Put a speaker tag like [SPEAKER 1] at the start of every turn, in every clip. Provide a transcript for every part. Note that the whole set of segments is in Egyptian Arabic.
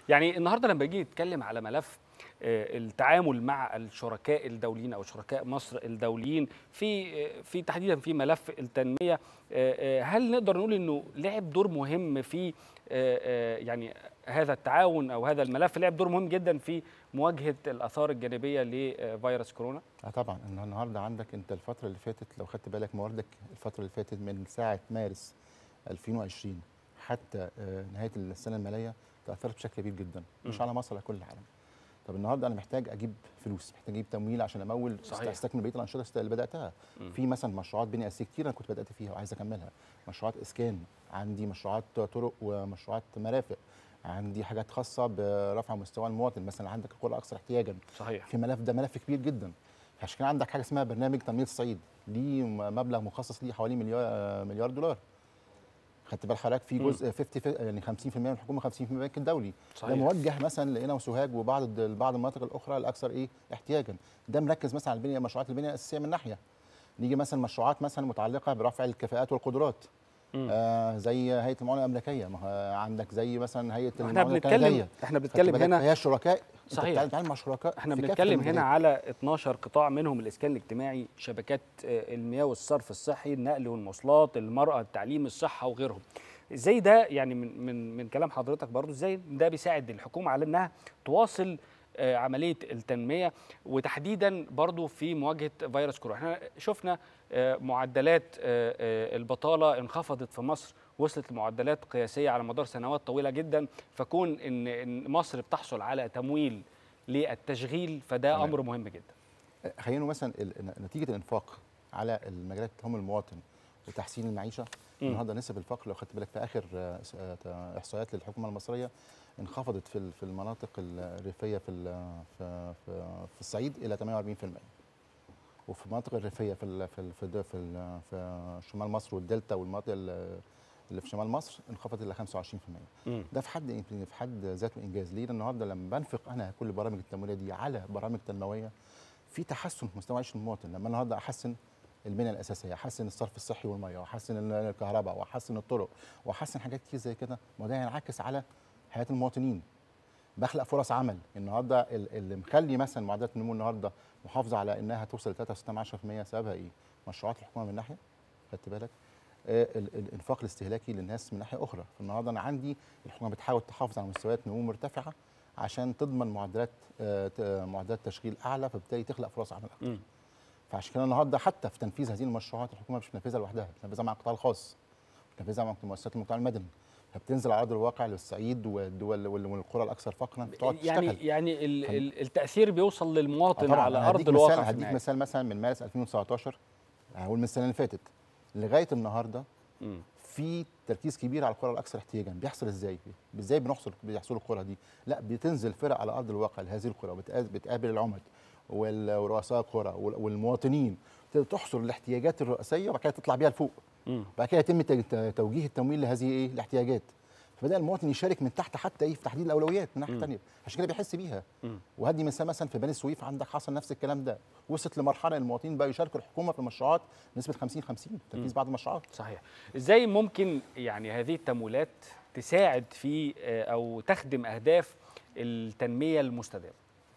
[SPEAKER 1] يعني النهارده لما باجي نتكلم على ملف آه، التعامل مع الشركاء الدوليين او شركاء مصر الدوليين في آه، في تحديدا في ملف التنميه آه، آه، هل نقدر نقول انه لعب دور مهم في آه، آه، يعني هذا التعاون او هذا الملف لعب دور مهم جدا في مواجهه الاثار الجانبيه لفيروس كورونا؟
[SPEAKER 2] اه طبعا إن النهارده عندك انت الفتره اللي فاتت لو خدت بالك مواردك الفتره اللي فاتت من ساعه مارس 2020 حتى آه، نهايه السنه الماليه تاثرت بشكل كبير جدا مش
[SPEAKER 1] مم.
[SPEAKER 2] على مصر على كل العالم طب النهارده انا محتاج اجيب فلوس محتاج اجيب تمويل عشان امول
[SPEAKER 1] صحيح.
[SPEAKER 2] استكمل بقيه الانشطه اللي بداتها
[SPEAKER 1] مم.
[SPEAKER 2] في مثلا مشروعات بنيه اساسيه كتير انا كنت بدات فيها وعايز اكملها مشروعات اسكان عندي مشروعات طرق ومشروعات مرافق عندي حاجات خاصه برفع مستوى المواطن مثلا عندك القرى الاكثر احتياجا
[SPEAKER 1] صحيح
[SPEAKER 2] في ملف ده ملف كبير جدا عشان كده عندك حاجه اسمها برنامج تنميه الصعيد ليه م- مبلغ مخصص ليه حوالي مليار آه، مليار دولار خدت بال حضرتك في
[SPEAKER 1] مم.
[SPEAKER 2] جزء 50 في- يعني 50% من الحكومه 50% من البنك الدولي ده
[SPEAKER 1] صحيح
[SPEAKER 2] موجه مثلا لقنا وسوهاج وبعض الد- بعض المناطق الاخرى الاكثر ايه احتياجا ده مركز مثلا على البنيه مشروعات البنيه الاساسيه من ناحيه نيجي مثلا مشروعات مثلا متعلقه برفع الكفاءات والقدرات
[SPEAKER 1] مم.
[SPEAKER 2] آه زي هيئه المعونه الامريكيه ما هو عندك زي مثلا هيئه
[SPEAKER 1] احنا
[SPEAKER 2] المعونه
[SPEAKER 1] بنتكلم
[SPEAKER 2] الكنديه
[SPEAKER 1] احنا
[SPEAKER 2] خدت
[SPEAKER 1] بنتكلم
[SPEAKER 2] بالك؟
[SPEAKER 1] هنا
[SPEAKER 2] هي شركاء
[SPEAKER 1] صحيح.
[SPEAKER 2] انت بتتعامل مع شركاء
[SPEAKER 1] احنا
[SPEAKER 2] في كافة
[SPEAKER 1] بنتكلم هنا
[SPEAKER 2] المجالات.
[SPEAKER 1] على 12 قطاع منهم الاسكان الاجتماعي شبكات آه، المياه والصرف الصحي النقل والمواصلات المراه التعليم الصحه وغيرهم ازاي ده يعني من من من كلام حضرتك برضو ازاي ده بيساعد الحكومه على انها تواصل آه، عمليه التنميه وتحديدا برضو في مواجهه فيروس كورونا احنا شفنا آه، معدلات آه، آه، البطاله انخفضت في مصر وصلت لمعدلات قياسيه على مدار سنوات طويله جدا فكون ان ان مصر بتحصل على تمويل للتشغيل فده
[SPEAKER 2] تمام.
[SPEAKER 1] امر مهم جدا
[SPEAKER 2] خلينا مثلا ال- نتيجه الانفاق على المجالات هم المواطن وتحسين المعيشه
[SPEAKER 1] مم.
[SPEAKER 2] النهارده نسب الفقر لو خدت بالك في اخر آه، س- آه، احصائيات للحكومه المصريه انخفضت في ال- في المناطق الريفيه في ال- في في, في الصعيد الى 48% وفي المناطق الريفيه في ال في ال في, ال في, ال في شمال مصر والدلتا والمناطق ال- اللي في شمال مصر انخفضت الى 25%
[SPEAKER 1] مم.
[SPEAKER 2] ده في حد في حد ذاته انجاز ليه؟ لأن النهارده لما بنفق انا كل برامج التمويليه دي على برامج تنمويه في تحسن في مستوى عيش المواطن لما النهارده احسن البنيه الاساسيه احسن الصرف الصحي والميه واحسن ال- الكهرباء واحسن الطرق واحسن حاجات كتير زي كده ما ده ينعكس على حياه المواطنين بخلق فرص عمل النهارده ال- اللي مخلي مثلا معدلات النمو النهارده محافظه على انها توصل ل 3.6% سببها ايه؟ مشروعات الحكومه من ناحيه خدت بالك آه، ال- الانفاق الاستهلاكي للناس من ناحيه اخرى النهارده انا عندي الحكومه بتحاول تحافظ على مستويات نمو مرتفعه عشان تضمن معدلات آه، ت- معدلات تشغيل اعلى فبالتالي تخلق فرص عمل اكتر
[SPEAKER 1] مم.
[SPEAKER 2] فعشان كده النهارده حتى في تنفيذ هذه المشروعات الحكومه مش بتنفذها لوحدها بتنفذها مع القطاع الخاص بتنفذها مع مؤسسات المجتمع المدني فبتنزل على ارض الواقع للصعيد والدول وال- والقرى الاكثر فقرا بتقعد
[SPEAKER 1] يعني
[SPEAKER 2] تشتغل
[SPEAKER 1] يعني ال-
[SPEAKER 2] فن-
[SPEAKER 1] ال- التاثير بيوصل
[SPEAKER 2] آه
[SPEAKER 1] للمواطن
[SPEAKER 2] طبعاً.
[SPEAKER 1] على
[SPEAKER 2] أنا
[SPEAKER 1] ارض
[SPEAKER 2] هديك
[SPEAKER 1] الواقع
[SPEAKER 2] مثال
[SPEAKER 1] في
[SPEAKER 2] هديك
[SPEAKER 1] النهاية.
[SPEAKER 2] مثال مثلا من مارس 2019 هقول من السنه اللي فاتت لغايه النهارده
[SPEAKER 1] مم.
[SPEAKER 2] في تركيز كبير على القرى الاكثر احتياجا بيحصل ازاي ازاي بنحصل بيحصل القرى دي لا بتنزل فرق على ارض الواقع لهذه القرى وبتقابل بتقابل العمد وال- ورؤساء القرى وال- والمواطنين تحصر الاحتياجات الرئيسيه وبعد كده تطلع بيها لفوق
[SPEAKER 1] مم.
[SPEAKER 2] بعد كده يتم ت- توجيه التمويل لهذه ايه الاحتياجات فبدا المواطن يشارك من تحت حتى ايه في تحديد الاولويات من ناحيه
[SPEAKER 1] مم.
[SPEAKER 2] ثانيه عشان كده بيحس بيها
[SPEAKER 1] مم.
[SPEAKER 2] وهدي مثال مثلا في بني سويف عندك حصل نفس الكلام ده وصلت لمرحله المواطنين بقى يشاركوا الحكومه في المشروعات بنسبه 50 50 تنفيذ بعض المشروعات
[SPEAKER 1] صحيح ازاي ممكن يعني هذه التمويلات تساعد في آه، او تخدم اهداف التنميه المستدامه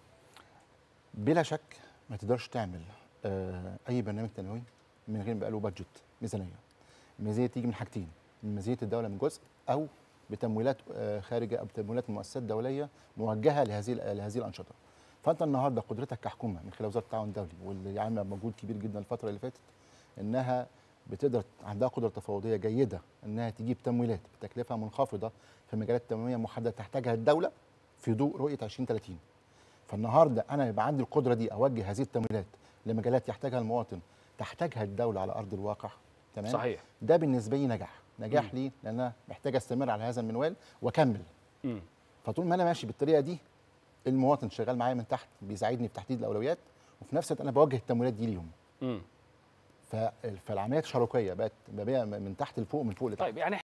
[SPEAKER 2] بلا شك ما تقدرش تعمل آه، اي برنامج تنموي من غير ما يبقى له بادجت ميزانيه الميزانيه تيجي من حاجتين من ميزانيه الدوله من جزء او بتمويلات آه، خارجه او بتمويلات مؤسسات دوليه موجهه لهذه لهذه الانشطه فانت النهارده قدرتك كحكومه من خلال وزاره التعاون الدولي واللي عامله مجهود كبير جدا الفتره اللي فاتت انها بتقدر عندها قدره تفاوضيه جيده انها تجيب تمويلات بتكلفه منخفضه في مجالات تنمويه محدده تحتاجها الدوله في ضوء رؤيه 2030 فالنهارده انا يبقى عندي القدره دي اوجه هذه التمويلات لمجالات يحتاجها المواطن تحتاجها الدوله على ارض الواقع تمام
[SPEAKER 1] صحيح
[SPEAKER 2] ده بالنسبه لي نجاح نجاح
[SPEAKER 1] مم.
[SPEAKER 2] ليه لان انا محتاج استمر على هذا المنوال واكمل
[SPEAKER 1] مم.
[SPEAKER 2] فطول ما انا ماشي بالطريقه دي المواطن شغال معايا من تحت بيساعدني في تحديد الاولويات وفي نفس الوقت انا بوجه التمويلات دي ليهم
[SPEAKER 1] مم.
[SPEAKER 2] ف- فالعمليه الشراكيه بقت بقى من تحت لفوق من فوق لتحت
[SPEAKER 1] طيب يعني